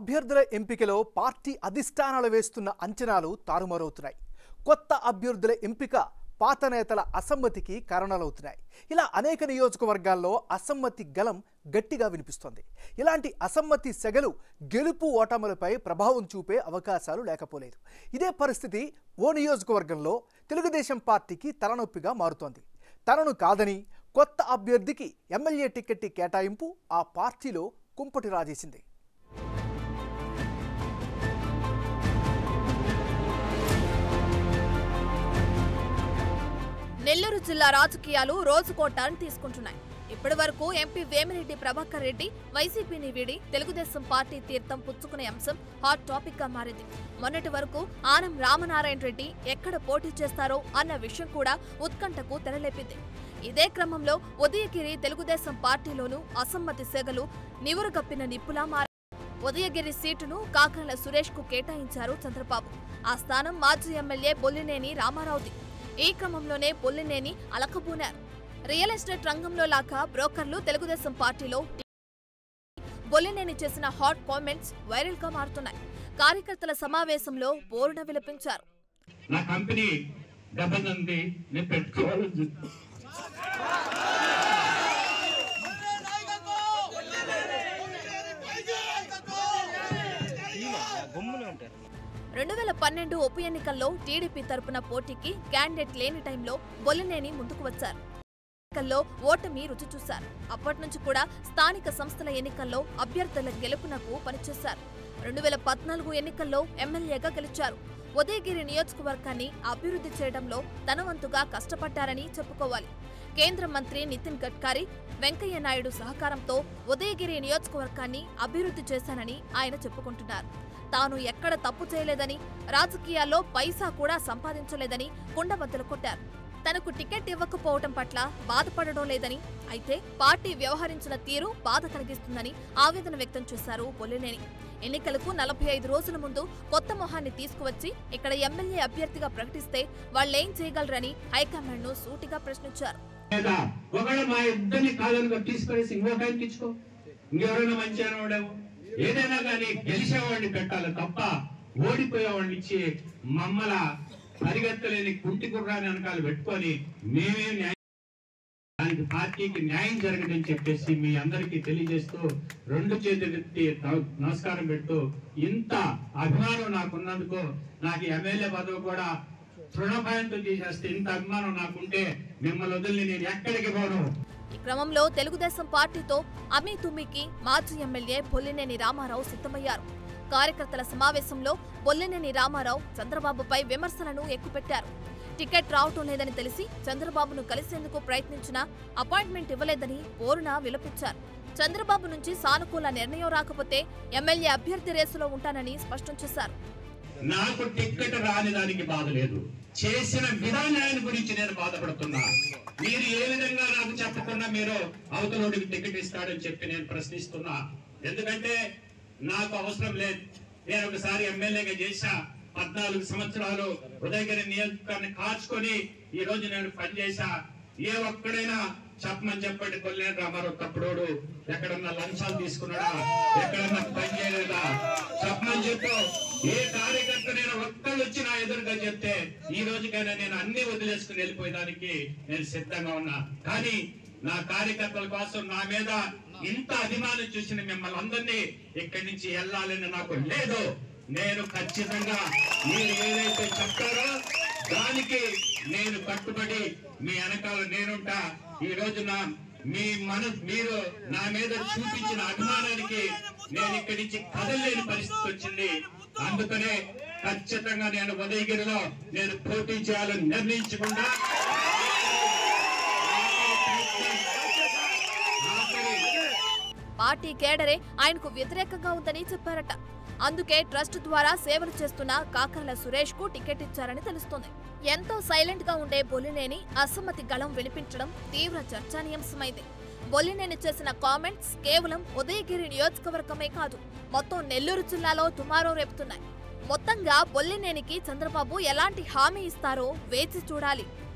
అభ్యర్థుల ఎంపికలో పార్టీ అధిష్టానాలు వేస్తున్న అంచనాలు తారుమారవుతున్నాయి కొత్త అభ్యర్థుల ఎంపిక పాత నేతల అసమ్మతికి కారణాలవుతున్నాయి ఇలా అనేక నియోజకవర్గాల్లో అసమ్మతి గలం గట్టిగా వినిపిస్తోంది ఇలాంటి అసమ్మతి సెగలు గెలుపు ఓటములపై ప్రభావం చూపే అవకాశాలు లేకపోలేదు ఇదే పరిస్థితి ఓ నియోజకవర్గంలో తెలుగుదేశం పార్టీకి తలనొప్పిగా మారుతోంది తనను కాదని కొత్త అభ్యర్థికి ఎమ్మెల్యే టికెట్ కేటాయింపు ఆ పార్టీలో కుంపటి రాజేసింది నెల్లూరు జిల్లా రాజకీయాలు రోజుకో టర్న్ తీసుకుంటున్నాయి ఇప్పటి వరకు ఎంపీ వేమిరెడ్డి ప్రభాకర్ రెడ్డి వైసీపీని వీడి తెలుగుదేశం పార్టీ తీర్థం పుచ్చుకునే అంశం హాట్ టాపిక్ గా మారింది మొన్నటి వరకు ఆనం రామనారాయణ రెడ్డి ఎక్కడ పోటీ చేస్తారో అన్న విషయం కూడా ఉత్కంఠకు తెరలేపింది ఇదే క్రమంలో ఉదయగిరి తెలుగుదేశం పార్టీలోనూ అసమ్మతి సెగలు నివురుగప్పిన నిప్పులా మారాయి ఉదయగిరి సీటును కాకర్ల సురేష్ కు కేటాయించారు చంద్రబాబు ఆ స్థానం మాజీ ఎమ్మెల్యే బొల్లినేని రామారావుది ఈ క్రమంలోనే బొల్లినేని అలకబూనారు రియల్ ఎస్టేట్ రంగంలో లాగా బ్రోకర్లు తెలుగుదేశం పార్టీలో బొల్లినేని చేసిన హాట్ కామెంట్స్ వైరల్ గా మారుతున్నాయి కార్యకర్తల సమావేశంలో బోరున విలపించారు నా కంపెనీ దెబ్బతింది నేను పెట్టుకోవాలని చెప్పి రెండు వేల పన్నెండు ఉప ఎన్నికల్లో టీడీపీ తరపున పోటీకి క్యాండిడేట్ లేని టైంలో బొల్లినేని ముందుకు వచ్చారు ఎన్నికల్లో ఓటమి రుచి చూశారు అప్పటి నుంచి కూడా స్థానిక సంస్థల ఎన్నికల్లో అభ్యర్థుల గెలుపునకు పనిచేశారు రెండు వేల పద్నాలుగు ఎన్నికల్లో ఎమ్మెల్యేగా గెలిచారు ఉదయగిరి నియోజకవర్గాన్ని అభివృద్ధి చేయడంలో తన వంతుగా కష్టపడ్డారని చెప్పుకోవాలి కేంద్ర మంత్రి నితిన్ గడ్కరీ వెంకయ్య నాయుడు సహకారంతో ఉదయగిరి నియోజకవర్గాన్ని అభివృద్ధి చేశానని ఆయన చెప్పుకుంటున్నారు తాను ఎక్కడ తప్పు చేయలేదని రాజకీయాల్లో పైసా కూడా సంపాదించలేదని కుండబద్దలు కొట్టారు తనకు టికెట్ ఇవ్వకపోవటం పట్ల బాధపడడం లేదని అయితే పార్టీ వ్యవహరించిన తీరు బాధ కలిగిస్తుందని ఆవేదన వ్యక్తం చేశారు బొల్లినేని ఎన్నికలకు నలభై ఐదు రోజుల ముందు కొత్త మొహాన్ని తీసుకువచ్చి ఇక్కడ ఎమ్మెల్యే అభ్యర్థిగా ప్రకటిస్తే వాళ్ళేం చేయగలరని హైకమాండ్ ను సూటిగా ప్రశ్నించారు లేదా ఒకవేళ మా ఇద్దరిని కాదనుకో తీసుకొనేసి ఇంకొక ఆయనకి ఇచ్చుకో ఇంకెవరైనా మంచి వాడేమో ఏదైనా కానీ గెలిచేవాడిని పెట్టాలి తప్ప ఓడిపోయేవాడిని ఇచ్చి మమ్మల పరిగెత్తలేని కుంటి కుర్రాని వెనకాల పెట్టుకొని మేమే న్యాయం దానికి పార్టీకి న్యాయం జరగదని చెప్పేసి మీ అందరికీ తెలియజేస్తూ రెండు చేతులు ఎత్తి న- నమస్కారం పెడుతూ ఇంత అభిమానం నాకున్నందుకు నాకు ఎమ్మెల్యే పదవి కూడా తృణభయంతో చేసేస్తే ఇంత అభిమానం నాకుంటే మిమ్మల్ని వదిలి నేను ఎక్కడికి పోను ఈ క్రమంలో తెలుగుదేశం పార్టీతో అమీ తుమ్మికి మాజీ ఎమ్మెల్యే బొల్లినేని రామారావు సిద్ధమయ్యారు కార్యకర్తల సమావేశంలో బొల్లినేని రామారావు చంద్రబాబుపై విమర్శలను ఎక్కుపెట్టారు టికెట్ రావటం లేదని తెలిసి చంద్రబాబును కలిసేందుకు ప్రయత్నించినా అపాయింట్మెంట్ ఇవ్వలేదని పోరున విలపించారు చంద్రబాబు నుంచి సానుకూల నిర్ణయం రాకపోతే ఎమ్మెల్యే అభ్యర్థి రేసులో ఉంటానని స్పష్టం చేశారు నాకు టిక్కెట్ రాని దానికి బాధ లేదు చేసిన విధానాన్ని గురించి నేను బాధపడుతున్నా మీరు ఏ విధంగా నాకు చెప్పకుండా మీరు అవతలోడికి టికెట్ ఇస్తాడని చెప్పి నేను ప్రశ్నిస్తున్నా ఎందుకంటే నాకు అవసరం లేదు నేను ఒకసారి ఎమ్మెల్యేగా చేశా పద్నాలుగు సంవత్సరాలు ఉదయగిరి నియోజకవర్గాన్ని కాచుకొని ఈ రోజు నేను పనిచేశా ఏ ఒక్కడైనా చెప్పమని చెప్పండి కొల్లేరు రామారావు తప్పుడోడు ఎక్కడన్నా లంచాలు తీసుకున్నాడా ఎక్కడన్నా పని చేయలేదా చెప్పమని చెప్పు ఏ కార్యకర్త నేను ఒక్కళ్ళు వచ్చి నా ఎదురుగా చెప్తే ఈ రోజుకైనా నేను అన్ని వదిలేసుకుని వెళ్ళిపోయేదానికి నేను సిద్ధంగా ఉన్నా కానీ నా కార్యకర్తల కోసం నా మీద ఇంత అభిమానం చూసిన మిమ్మల్ని అందరినీ ఇక్కడి నుంచి వెళ్ళాలని నాకు లేదు నేను ఖచ్చితంగా మీరు ఏదైతే చెప్తారో దానికి నేను కట్టుబడి మీ వెనకాల నేనుంటా ఈ రోజున మీ మన మీరు నా మీద చూపించిన అభిమానానికి నేను ఇక్కడి నుంచి కదలలేని పరిస్థితి వచ్చింది అందుకనే ఖచ్చితంగా నేను ఉదయగిరిలో నేను పోటీ చేయాలని నిర్ణయించకుండా ఆఖరి పార్టీ కేడరే ఆయనకు వ్యతిరేకంగా ఉందని చెప్పారట అందుకే ట్రస్ట్ ద్వారా సేవలు చేస్తున్న కాకర్ల సురేష్ కు టికెట్ ఇచ్చారని తెలుస్తోంది ఎంతో సైలెంట్ గా ఉండే బొల్లినేని అసమ్మతి గళం వినిపించడం తీవ్ర చర్చానీయాంశమైంది బొల్లినేని చేసిన కామెంట్స్ కేవలం ఉదయగిరి నియోజకవర్గమే కాదు మొత్తం నెల్లూరు జిల్లాలో దుమారం రేపుతున్నాయి మొత్తంగా బొల్లినేనికి చంద్రబాబు ఎలాంటి హామీ ఇస్తారో వేచి చూడాలి